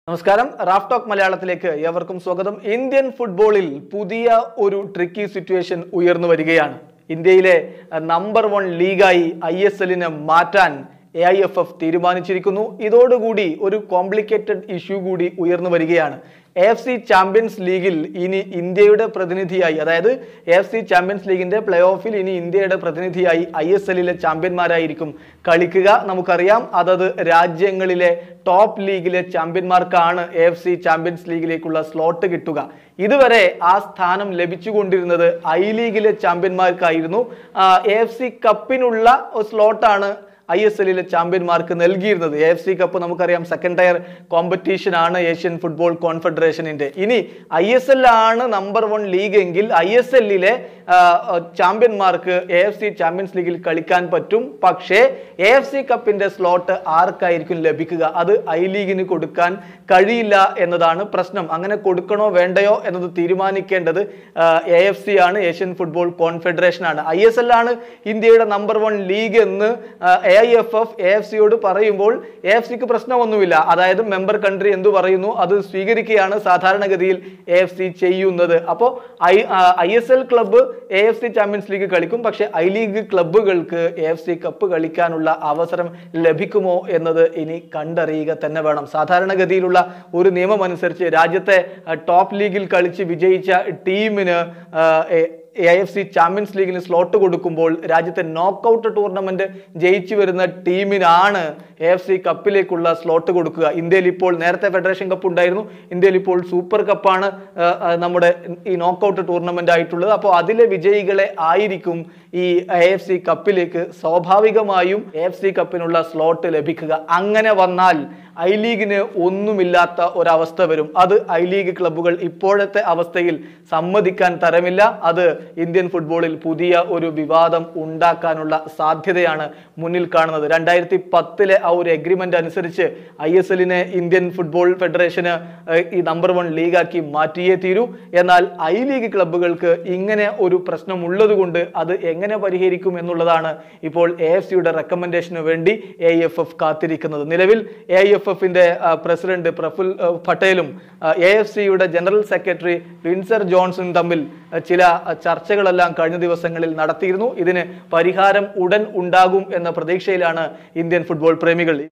നമസ്കാരം Raf talk മലയാളത്തിലേക്ക് ഏവർക്കും സ്വാഗതം ഇന്ത്യൻ ഫുട്ബോളിൽ പുതിയ ഒരു ട്രിക്കി സിറ്റുവേഷൻ ഉയർന്നു വരികയാണ് ഇന്ത്യയിലെ നമ്പർ വൺ ലീഗായി ഐ എസ് എല്ലിനെ മാറ്റാൻ എ ഐ എഫ് എഫ് തീരുമാനിച്ചിരിക്കുന്നു ഇതോടുകൂടി ഒരു കോംപ്ലിക്കേറ്റഡ് ഇഷ്യൂ കൂടി ഉയർന്നു വരികയാണ് എ എഫ് സി ചാമ്പ്യൻസ് ലീഗിൽ ഇനി ഇന്ത്യയുടെ പ്രതിനിധിയായി അതായത് എ എഫ് സി ചാമ്പ്യൻസ് ലീഗിന്റെ പ്ലേ ഓഫിൽ ഇനി ഇന്ത്യയുടെ പ്രതിനിധിയായി ഐ എസ് എല്ലിലെ ചാമ്പ്യന്മാരായിരിക്കും കളിക്കുക നമുക്കറിയാം അതത് രാജ്യങ്ങളിലെ ടോപ്പ് ലീഗിലെ ചാമ്പ്യന്മാർക്കാണ് എ എഫ് സി ചാമ്പ്യൻസ് ലീഗിലേക്കുള്ള സ്ലോട്ട് കിട്ടുക ഇതുവരെ ആ സ്ഥാനം ലഭിച്ചുകൊണ്ടിരുന്നത് ഐ ലീഗിലെ ചാമ്പ്യന്മാർക്കായിരുന്നു എ എഫ് സി കപ്പിനുള്ള സ്ലോട്ടാണ് ഐ എസ് എല്ലിലെ ചാമ്പ്യന്മാർക്ക് നൽകിയിരുന്നത് എ എഫ് സി കപ്പ് നമുക്കറിയാം സെക്കൻഡ് ടയർ കോമ്പറ്റീഷൻ ആണ് ഏഷ്യൻ ഫുട്ബോൾ കോൺഫെഡറേഷനിന്റെ ഇനി ഐ എസ് എൽ ആണ് നമ്പർ വൺ ലീഗ് എങ്കിൽ ഐ എസ് എല്ലിലെ ചാമ്പ്യന്മാർക്ക് എ എഫ് സി ചാമ്പ്യൻസ് ലീഗിൽ കളിക്കാൻ പറ്റും പക്ഷേ എ എഫ് സി കപ്പിന്റെ സ്ലോട്ട് ആർക്കായിരിക്കും ലഭിക്കുക അത് ഐ ലീഗിന് കൊടുക്കാൻ കഴിയില്ല എന്നതാണ് പ്രശ്നം അങ്ങനെ കൊടുക്കണോ വേണ്ടയോ എന്നത് തീരുമാനിക്കേണ്ടത് എ എഫ് സി ആണ് ഏഷ്യൻ ഫുട്ബോൾ കോൺഫെഡറേഷൻ ആണ് ഐ എസ് എൽ ആണ് ഇന്ത്യയുടെ നമ്പർ വൺ ലീഗ് എന്ന് A I F F A F സിയോട് പറയുമ്പോൾ എ എഫ് സിക്ക് പ്രശ്നമൊന്നുമില്ല അതായത് മെമ്പർ കൺട്രി എന്തു പറയുന്നു അത് സ്വീകരിക്കുകയാണ് സാധാരണഗതിയിൽ എ എഫ് സി ചെയ്യുന്നത് അപ്പോൾ I I S L club A F C champions league കളിക്കും പക്ഷേ ഐ ലീഗ് ക്ലബ്ബുകൾക്ക് എ എഫ് സി കപ്പ് കളിക്കാനുള്ള അവസരം ലഭിക്കുമോ എന്നത് ഇനി കണ്ടറിയുക തന്നെ വേണം സാധാരണഗതിയിലുള്ള ഒരു നിയമം അനുസരിച്ച് രാജ്യത്തെ ടോപ്പ് ലീഗിൽ കളിച്ച് വിജയിച്ച ടീമിന് എ എഫ് സി ചാമ്പ്യൻസ് ലീഗിന് സ്ലോട്ട് കൊടുക്കുമ്പോൾ രാജ്യത്തെ നോക്കൌട്ട് ടൂർണമെന്റ് ജയിച്ചു വരുന്ന ടീമിനാണ് എ എഫ് സി കപ്പിലേക്കുള്ള സ്ലോട്ട് കൊടുക്കുക ഇന്ത്യയിൽ ഇപ്പോൾ നേരത്തെ ഫെഡറേഷൻ കപ്പ് ഉണ്ടായിരുന്നു ഇന്ത്യയിൽ ഇപ്പോൾ സൂപ്പർ കപ്പാണ് നമ്മുടെ ഈ നോക്കൌട്ട് ടൂർണമെന്റ് ആയിട്ടുള്ളത് അപ്പോൾ അതിലെ വിജയികളെ ആയിരിക്കും ഈ എ എഫ് സി കപ്പിലേക്ക് സ്വാഭാവികമായും എ എഫ് സി കപ്പിനുള്ള സ്ലോട്ട് ലഭിക്കുക അങ്ങനെ വന്നാൽ ഐ ലീഗിന് ഒന്നുമില്ലാത്ത ഒരവസ്ഥ വരും അത് ഐ ലീഗ് ക്ലബ്ബുകൾ ഇപ്പോഴത്തെ അവസ്ഥയിൽ സമ്മതിക്കാൻ തരമില്ല അത് ഇന്ത്യൻ ഫുട്ബോളിൽ പുതിയ ഒരു വിവാദം ഉണ്ടാക്കാനുള്ള സാധ്യതയാണ് മുന്നിൽ കാണുന്നത് രണ്ടായിരത്തി പത്തിലെ ആ ഒരു എഗ്രിമെന്റ് അനുസരിച്ച് ഐ എസ് എല്ലിനെ ഇന്ത്യൻ ഫുട്ബോൾ ഫെഡറേഷന് ഈ നമ്പർ വൺ ലീഗാക്കി മാറ്റിയേ തീരൂ എന്നാൽ ഐ ലീഗ് ക്ലബ്ബുകൾക്ക് ഇങ്ങനെ ഒരു പ്രശ്നം ഉള്ളതുകൊണ്ട് അത് എങ്ങനെ പരിഹരിക്കും എന്നുള്ളതാണ് ഇപ്പോൾ എ എഫ് സിയുടെ റെക്കമെൻഡേഷന് വേണ്ടി എ എഫ് എഫ് കാത്തിരിക്കുന്നത് നിലവിൽ എ എഫ് എഫിന്റെ പ്രസിഡന്റ് പ്രഫുൽ പട്ടേലും എ എഫ് സിയുടെ ജനറൽ സെക്രട്ടറി വിൻസർ ജോൺസൺ തമ്മിൽ ചില ചർച്ചകളെല്ലാം കഴിഞ്ഞ ദിവസങ്ങളിൽ നടത്തിയിരുന്നു ഇതിന് പരിഹാരം ഉടൻ ഉണ്ടാകും എന്ന പ്രതീക്ഷയിലാണ് ഇന്ത്യൻ ഫുട്ബോൾ പ്രേമികൾ